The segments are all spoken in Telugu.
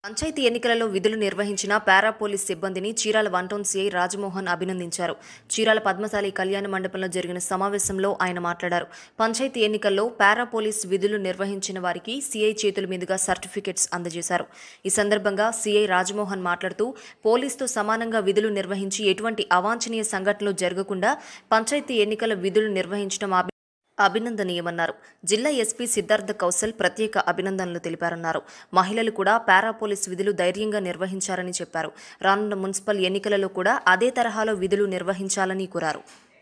పంచాయతీ ఎన్నికలలో విధులు నిర్వహించిన పారా పోలీస్ సిబ్బందిని Chirala one town CI Rajamohan అభినందించారు చీరాల పద్మశాలి కళ్యాణ మండపంలో జరిగిన సమావేశంలో ఆయన మాట్లాడారు పంచాయతీ ఎన్నికల్లో పారా పోలీస్ విధులు నిర్వహించిన వారికి సీఐ చేతుల మీదుగా సర్టిఫికెట్స్ అందజేశారు ఈ సందర్భంగా సీఐ రాజమోహన్ మాట్లాడుతూ పోలీసుతో సమానంగా విధులు నిర్వహించి ఎటువంటి అవాంఛనీయ సంఘటనలు జరగకుండా పంచాయతీ ఎన్నికల విధులు నిర్వహించడం అభి- అభినందనీయమన్నారు జిల్లా ఎస్పీ సిద్ధార్థ కౌశల్ ప్రత్యేక అభినందనలు తెలిపారన్నారు మహిళలు కూడా పారా పోలీస్ విధులు ధైర్యంగా నిర్వహించారని చెప్పారు రానున్న మున్సిపల్ ఎన్నికలలో కూడా అదే తరహాలో విధులు నిర్వహించాలని కోరారు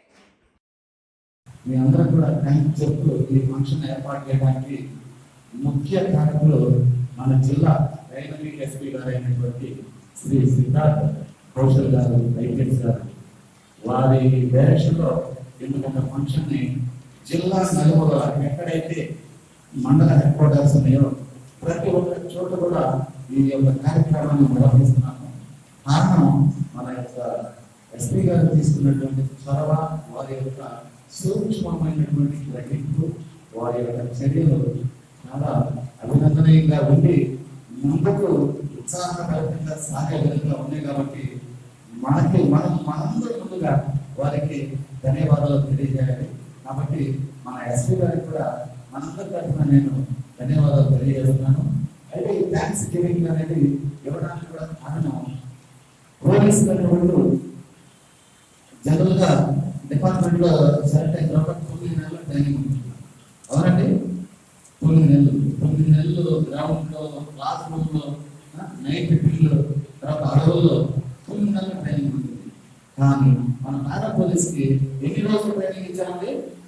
మీ అందరూ కూడా థ్యాంక్ చెప్తూ ఈ ఫంక్షన్ ఏర్పాటు చేయడానికి ముఖ్య కారకులు మన జిల్లా డైనమిక్ ఎస్పీ గారు అయినటువంటి శ్రీ సిద్ధార్థ్ కౌశల్ గారు ఐపీఎస్ గారు వారి డైరెక్షన్ లో ఎందుకంటే ఫంక్షన్ ని జిల్లా నలుగురు ఎక్కడైతే మండల హెడ్ క్వార్టర్స్ ఉన్నాయో ప్రతి ఒక్క చోట కూడా ఈ యొక్క కార్యక్రమాన్ని నిర్వహిస్తున్నాము కారణం మన యొక్క ఎస్పీ గారు తీసుకున్నటువంటి చొరవ వారి యొక్క సూక్ష్మమైనటువంటి గ్రహింపు వారి యొక్క చర్యలు చాలా అభినందనీయంగా ఉండి ముందుకు ఉత్సాహకరంగా సాగే విధంగా ఉన్నాయి కాబట్టి మనకి మనం మనందరి ముందుగా వారికి ధన్యవాదాలు తెలియజేయాలి కాబట్టి మన ఎస్పీ గారికి కూడా మనందరి తరఫున నేను ధన్యవాదాలు తెలియజేస్తున్నాను అయితే ఈ థ్యాంక్స్ గివింగ్ అనేది ఇవ్వడానికి కూడా కారణం పోలీస్ అనేవాళ్ళు జనరల్ గా డిపార్ట్మెంట్ లో సెలెక్ట్ అయిన తర్వాత తొమ్మిది నెలలు ట్రైనింగ్ ఉంటుంది అవునండి తొమ్మిది నెలలు తొమ్మిది నెలలు గ్రౌండ్ లో క్లాస్ రూమ్ లో నైట్ డ్రిల్ తర్వాత అడవుల్లో తొమ్మిది నెలలు ట్రైనింగ్ ఉంటుంది కానీ మన పారా పోలీస్ కి ఎన్ని రోజులు ట్రైనింగ్ ఇచ్చామండి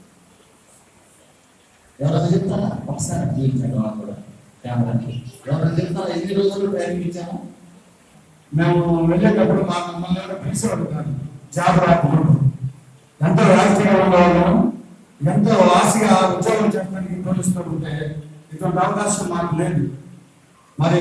ఎవరైనా చెప్తారా ఒకసారి చూపించండి వాళ్ళు కూడా కెమెరాకి ఎవరైనా చెప్తారా ఎన్ని రోజులు ట్రైనింగ్ ఇచ్చాము మేము వెళ్ళేటప్పుడు మా మమ్మల్ని ఎవరో పిలిచేవాడు కాదు జాబ్ రాకముందు ఎంతో రాజకీయ ఉండేవాళ్ళం ఎంతో ఆశగా ఉద్యోగం చేయడానికి పోలీసులో ఉంటే ఇటువంటి అవకాశం మాకు లేదు మరి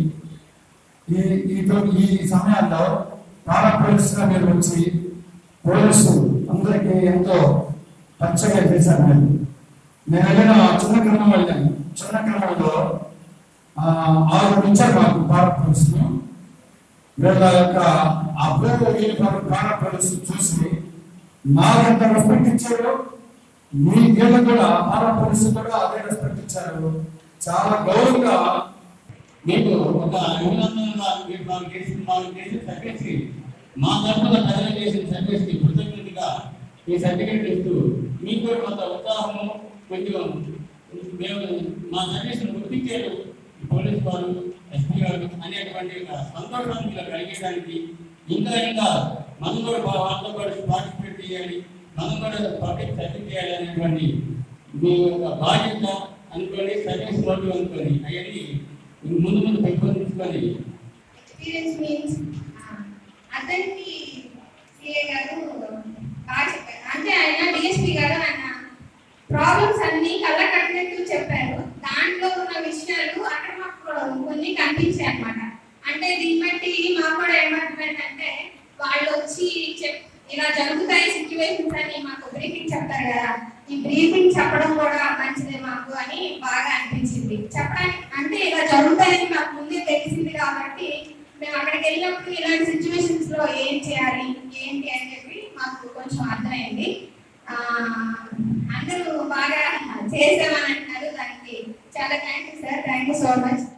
ఈ ఈ ఈ సమయాల్లో పారా పోలీసుగా మీరు వచ్చి పోలీసు అందరికీ ఎంతో పచ్చగా చేశారు మీరు నేను వెళ్ళిన చిన్న క్రమం వెళ్ళాను చిన్న క్రమంలో ఆ, ఆరు ఇచ్చారు మాకు పారా పోలీసులు వీళ్ళ యొక్క అబ్బాయి యూనిఫామ్ ప్రాణ పోలీసు చూసి నాకెంత రెస్పెక్ట్ ఇచ్చారు మీ వీళ్ళు కూడా ప్రాణ పోలీసు కూడా అదే రెస్పెక్ట్ ఇచ్చారు చాలా గౌరవంగా మీకు ఒక అభినందనగా మీరు మాకు చేసిన మాకు చేసిన సర్వీస్ మా తరఫున ప్రజలు చేసిన సర్వీస్ కి కృతజ్ఞతగా ఈ సర్టిఫికేట్ ఇస్తూ మీకు కూడా కొంత ఉత్సాహము కొంచెం మేము మా సర్వీస్ గుర్తించారు ఈ పోలీస్ వారు ఎస్పీ గారు అనేటువంటి ఒక సంతోషాన్ని మీరు కలిగేయడానికి ఇంకా ఇంకా మనం కూడా వా- వాళ్ళతో కూడా పార్టిసిపేట్ చేయాలి మనం కూడా పబ్లిక్ సర్వీస్ చేయాలి అనేటువంటి మీ యొక్క బాధ్యత అనుకోండి సర్వీస్ మోటివ్ అనుకోండి అవన్నీ ముందు ముందు పెంపొందించుకొని ఎక్స్పీరియన్స్ మీన్స్ అతనికి సిఏ గారు బాగా చెప్పారు అంటే ఆయన డిఎస్పీ గారు ఆయన ప్రాబ్లమ్స్ అన్ని కళ్ళ కట్టినట్టు చెప్పారు దాంట్లో ఉన్న విషయాలు అక్కడ మాకు కొన్ని కనిపించాయి అన్నమాట అంటే దీన్ని బట్టి మాకు కూడా ఏమంటున్నారంటే వాళ్ళు వచ్చి చెప్ ఇలా జరుగుతాయి సిచ్యువేషన్స్ అని మాకు బ్రీఫింగ్ చెప్తారు కదా ఈ బ్రీఫింగ్ చెప్పడం కూడా మంచిదే మాకు అని బాగా అనిపించింది చెప్పడానికి అంటే ఇలా జరుగుతాయని మాకు ముందే తెలిసింది కాబట్టి మేము అక్కడికి వెళ్ళినప్పుడు ఇలాంటి సిచ్యువేషన్స్ లో ఏం చేయాలి ఏంటి అని చెప్పి మాకు కొంచెం అర్థమైంది ఆ, అందరూ బాగా చేసామని అంటున్నారు దానికి చాలా thank you sir thank you so much